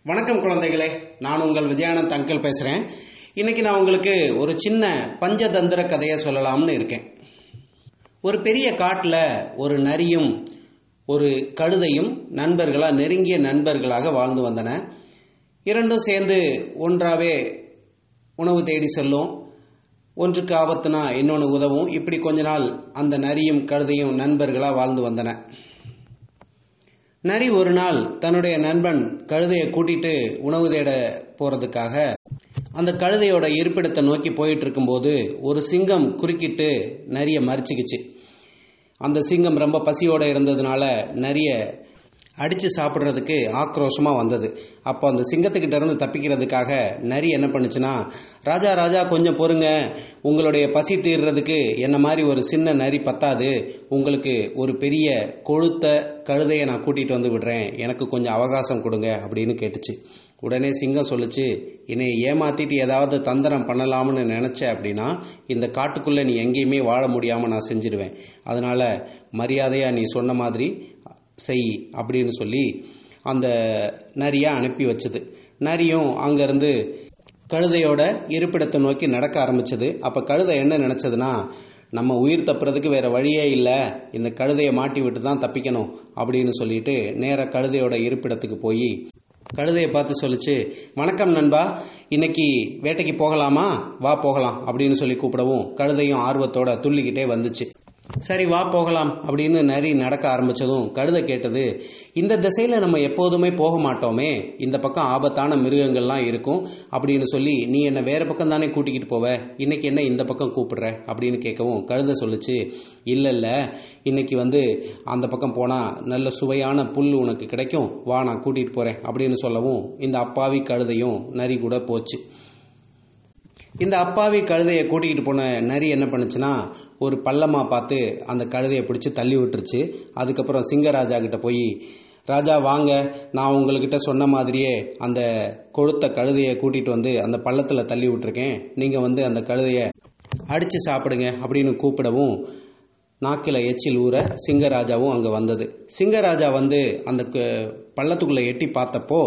வணக்கம் குழந்தைகளே நான் உங்கள் விஜயானந்த் அங்கிள் பேசுகிறேன் இன்னைக்கு நான் உங்களுக்கு ஒரு சின்ன பஞ்சதந்திர கதையை சொல்லலாம்னு இருக்கேன் ஒரு பெரிய காட்டில் ஒரு நரியும் ஒரு கழுதையும் நண்பர்களாக நெருங்கிய நண்பர்களாக வாழ்ந்து வந்தன இரண்டும் சேர்ந்து ஒன்றாவே உணவு தேடி செல்லும் ஒன்றுக்கு ஆபத்துனா இன்னொன்று உதவும் இப்படி கொஞ்ச நாள் அந்த நரியும் கழுதையும் நண்பர்களாக வாழ்ந்து வந்தன நரி ஒரு நாள் தன்னுடைய நண்பன் கழுதையை கூட்டிட்டு உணவு தேட போறதுக்காக அந்த கழுதையோட இருப்பிடத்தை நோக்கி போயிட்டு இருக்கும்போது ஒரு சிங்கம் குறுக்கிட்டு நரியை மறிச்சுக்கிச்சு அந்த சிங்கம் ரொம்ப பசியோட இருந்ததுனால நரிய அடிச்சு சாப்பிட்றதுக்கு ஆக்ரோஷமா வந்தது அப்போ அந்த சிங்கத்துக்கிட்ட இருந்து தப்பிக்கிறதுக்காக நரி என்ன பண்ணுச்சுன்னா ராஜா ராஜா கொஞ்சம் பொறுங்க உங்களுடைய பசி தீர்றதுக்கு என்ன மாதிரி ஒரு சின்ன நரி பத்தாது உங்களுக்கு ஒரு பெரிய கொழுத்த கழுதையை நான் கூட்டிட்டு வந்து விடுறேன் எனக்கு கொஞ்சம் அவகாசம் கொடுங்க அப்படின்னு கேட்டுச்சு உடனே சிங்கம் சொல்லுச்சு என்னை ஏமாத்திட்டு ஏதாவது தந்திரம் பண்ணலாம்னு நினைச்ச அப்படின்னா இந்த காட்டுக்குள்ள நீ எங்கேயுமே வாழ முடியாம நான் செஞ்சிருவேன் அதனால மரியாதையா நீ சொன்ன மாதிரி செய் அப்படின்னு சொல்லி அந்த நரியை அனுப்பி வச்சது நரியும் அங்கேருந்து கழுதையோட இருப்பிடத்தை நோக்கி நடக்க ஆரம்பிச்சது அப்போ கழுதை என்ன நினச்சதுன்னா நம்ம உயிர் தப்புறதுக்கு வேற வழியே இல்லை இந்த கழுதையை மாட்டி விட்டு தான் தப்பிக்கணும் அப்படின்னு சொல்லிட்டு நேராக கழுதையோட இருப்பிடத்துக்கு போய் கழுதையை பார்த்து சொல்லிச்சு வணக்கம் நண்பா இன்னைக்கு வேட்டைக்கு போகலாமா வா போகலாம் அப்படின்னு சொல்லி கூப்பிடவும் கழுதையும் ஆர்வத்தோட துள்ளிக்கிட்டே வந்துச்சு சரி வா போகலாம் அப்படின்னு நரி நடக்க ஆரம்பிச்சதும் கழுதை கேட்டது இந்த திசையில நம்ம எப்போதுமே போக மாட்டோமே இந்த பக்கம் ஆபத்தான மிருகங்கள்லாம் இருக்கும் அப்படின்னு சொல்லி நீ என்ன வேற பக்கம் தானே கூட்டிக்கிட்டு போவ இன்னைக்கு என்ன இந்த பக்கம் கூப்பிடுற அப்படின்னு கேட்கவும் கழுதை சொல்லுச்சு இல்ல இல்ல இன்னைக்கு வந்து அந்த பக்கம் போனா நல்ல சுவையான புல் உனக்கு கிடைக்கும் வா நான் கூட்டிட்டு போறேன் அப்படின்னு சொல்லவும் இந்த அப்பாவி கழுதையும் நரி கூட போச்சு இந்த அப்பாவி கழுதையை கூட்டிகிட்டு போன நரி என்ன பண்ணுச்சுன்னா ஒரு பள்ளமா பார்த்து அந்த கழுதையை பிடிச்சி தள்ளி விட்டுருச்சு அதுக்கப்புறம் சிங்கராஜா கிட்ட போய் ராஜா வாங்க நான் உங்கள்கிட்ட சொன்ன மாதிரியே அந்த கொழுத்த கழுதையை கூட்டிட்டு வந்து அந்த பள்ளத்தில் தள்ளி விட்டுருக்கேன் நீங்கள் வந்து அந்த கழுதையை அடித்து சாப்பிடுங்க அப்படின்னு கூப்பிடவும் நாக்கில் எச்சில் ஊற சிங்கராஜாவும் அங்கே வந்தது சிங்கராஜா வந்து அந்த பள்ளத்துக்குள்ளே எட்டி பார்த்தப்போ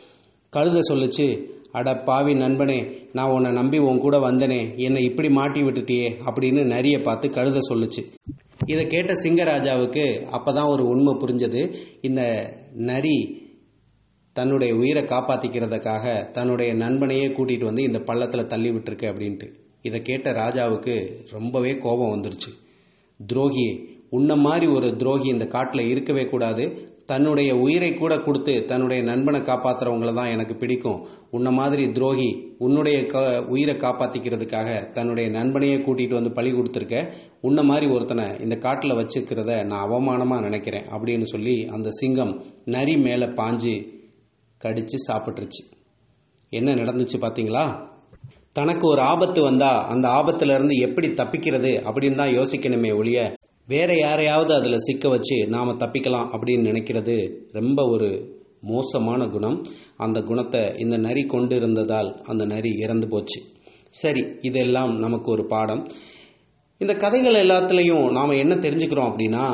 கழுதை சொல்லுச்சு அட பாவி நண்பனே நான் உன்னை நம்பி உன் கூட வந்தனே என்னை இப்படி மாட்டி விட்டுட்டியே அப்படின்னு நரிய பார்த்து கழுத சொல்லுச்சு இதை கேட்ட சிங்கராஜாவுக்கு அப்பதான் ஒரு உண்மை புரிஞ்சது இந்த நரி தன்னுடைய உயிரை காப்பாத்திக்கிறதுக்காக தன்னுடைய நண்பனையே கூட்டிட்டு வந்து இந்த பள்ளத்துல தள்ளி விட்டுருக்கு அப்படின்ட்டு இதை கேட்ட ராஜாவுக்கு ரொம்பவே கோபம் வந்துருச்சு துரோகியே உன்ன மாதிரி ஒரு துரோகி இந்த காட்டில் இருக்கவே கூடாது தன்னுடைய உயிரை கூட கொடுத்து தன்னுடைய நண்பனை காப்பாத்துறவங்கள தான் எனக்கு பிடிக்கும் உன்ன மாதிரி துரோகி உன்னுடைய க உயிரை காப்பாத்திக்கிறதுக்காக தன்னுடைய நண்பனையே கூட்டிட்டு வந்து பழி கொடுத்துருக்க உன்ன மாதிரி ஒருத்தனை இந்த காட்டில் வச்சிருக்கிறத நான் அவமானமா நினைக்கிறேன் அப்படின்னு சொல்லி அந்த சிங்கம் நரி மேலே பாஞ்சு கடிச்சு சாப்பிட்டுருச்சு என்ன நடந்துச்சு பாத்தீங்களா தனக்கு ஒரு ஆபத்து வந்தா அந்த ஆபத்துல இருந்து எப்படி தப்பிக்கிறது அப்படின்னு தான் யோசிக்கணுமே ஒழிய வேற யாரையாவது அதில் சிக்க வச்சு நாம் தப்பிக்கலாம் அப்படின்னு நினைக்கிறது ரொம்ப ஒரு மோசமான குணம் அந்த குணத்தை இந்த நரி கொண்டு இருந்ததால் அந்த நரி இறந்து போச்சு சரி இதெல்லாம் நமக்கு ஒரு பாடம் இந்த கதைகள் எல்லாத்துலேயும் நாம் என்ன தெரிஞ்சுக்கிறோம் அப்படின்னா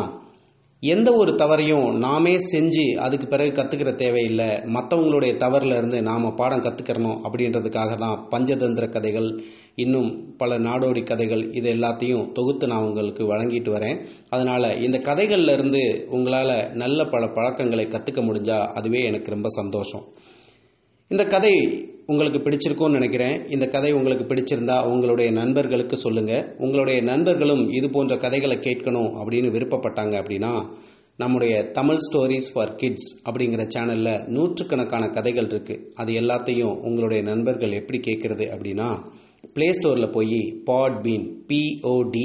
எந்த ஒரு தவறையும் நாமே செஞ்சு அதுக்கு பிறகு கற்றுக்கிற தேவையில்லை மற்றவங்களுடைய தவறில் இருந்து நாம் பாடம் கற்றுக்கிறணும் அப்படின்றதுக்காக தான் பஞ்சதந்திர கதைகள் இன்னும் பல நாடோடி கதைகள் இது எல்லாத்தையும் தொகுத்து நான் உங்களுக்கு வழங்கிட்டு வரேன் அதனால் இந்த கதைகள்ல இருந்து உங்களால் நல்ல பல பழக்கங்களை கற்றுக்க முடிஞ்சால் அதுவே எனக்கு ரொம்ப சந்தோஷம் இந்த கதை உங்களுக்கு பிடிச்சிருக்கும்னு நினைக்கிறேன் இந்த கதை உங்களுக்கு பிடிச்சிருந்தா உங்களுடைய நண்பர்களுக்கு சொல்லுங்க உங்களுடைய நண்பர்களும் இது போன்ற கதைகளை கேட்கணும் அப்படின்னு விருப்பப்பட்டாங்க அப்படின்னா நம்முடைய தமிழ் ஸ்டோரிஸ் ஃபார் கிட்ஸ் அப்படிங்கிற சேனல்ல நூற்றுக்கணக்கான கதைகள் இருக்கு அது எல்லாத்தையும் உங்களுடைய நண்பர்கள் எப்படி கேட்கறது அப்படின்னா பிளே ஸ்டோரில் போய் பாட் பீன் பிஓடி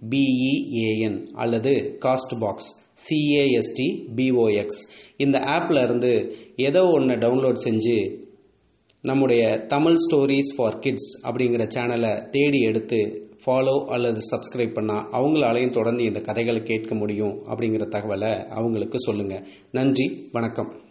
பிஇஏஎன் அல்லது காஸ்ட் பாக்ஸ் சிஏஎஸ்டி பிஓஎக்ஸ் இந்த ஆப்பில் இருந்து ஏதோ ஒன்று டவுன்லோட் செஞ்சு நம்முடைய தமிழ் ஸ்டோரிஸ் ஃபார் கிட்ஸ் அப்படிங்கிற சேனலை தேடி எடுத்து ஃபாலோ அல்லது சப்ஸ்கிரைப் பண்ணால் அவங்களாலையும் தொடர்ந்து இந்த கதைகளை கேட்க முடியும் அப்படிங்கிற தகவலை அவங்களுக்கு சொல்லுங்கள் நன்றி வணக்கம்